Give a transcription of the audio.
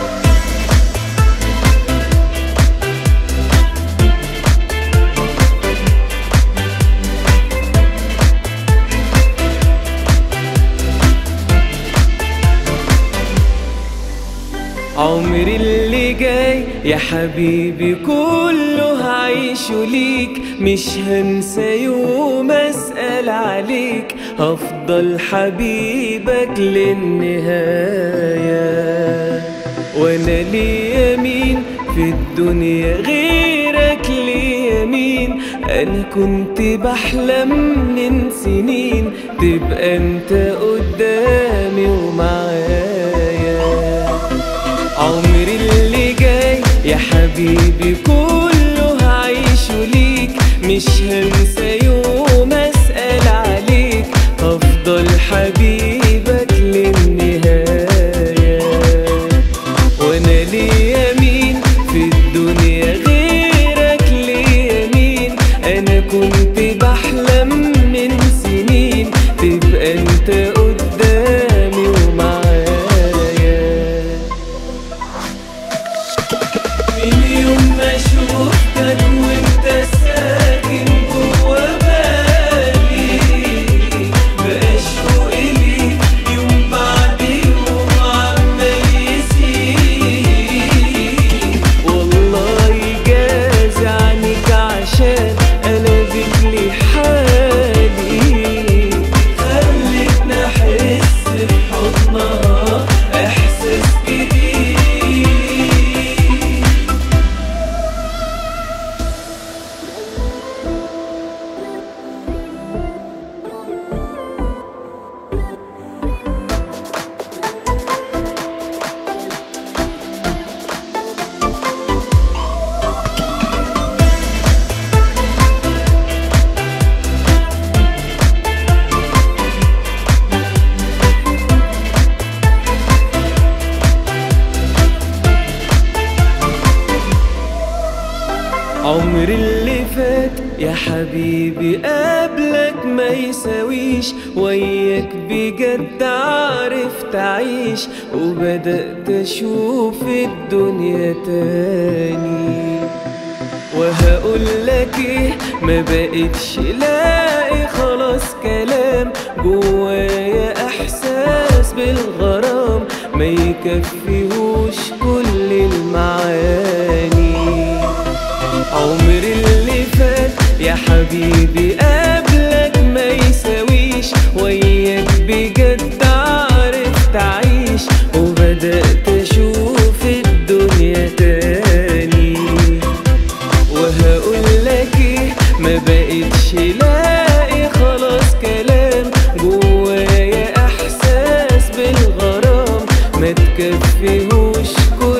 عمري اللي جاي يا حبيبي كله هعيشه ليك مش هنسى يوم اسأل عليك هفضل حبيبك للنهاية وانا ليا مين في الدنيا غيرك ليا مين انا كنت بحلم من سنين تبقى انت قدامي ومعايا عمري اللي جاي يا حبيبي كله هعيشه ليك مش هنسى يوم اسأل عليك هفضل حبيبك للنهاية وانا ليا مين في الدنيا غيرك ليا مين انا كنت بحلم من سنين تبقى انت قدامي ومعايا من يوم ما شوفتك وانت ساكن جوا بالي بقى شوقي ليك يوم بعد يوم عمال يزيد والله جاز عنك عشان انا بجلي حالي خلتني احس بحضنها احساس جديد عمري اللي فات يا حبيبي قبلك ما يساويش وياك بجد عرفت أعيش وبدأت أشوف الدنيا تاني وهقول لك ايه ما بقتش لاقي خلاص كلام جوايا احساس بالغرام ما يكفيهوش كل المعاني عمري اللي فات يا حبيبي قبلك ما يساويش وياك بجد عرفت أعيش وبدأت أشوف الدنيا تاني وهقول لك ايه ما بقتش لاقي خلاص كلام جوايا احساس بالغرام ما تكفيهوش كل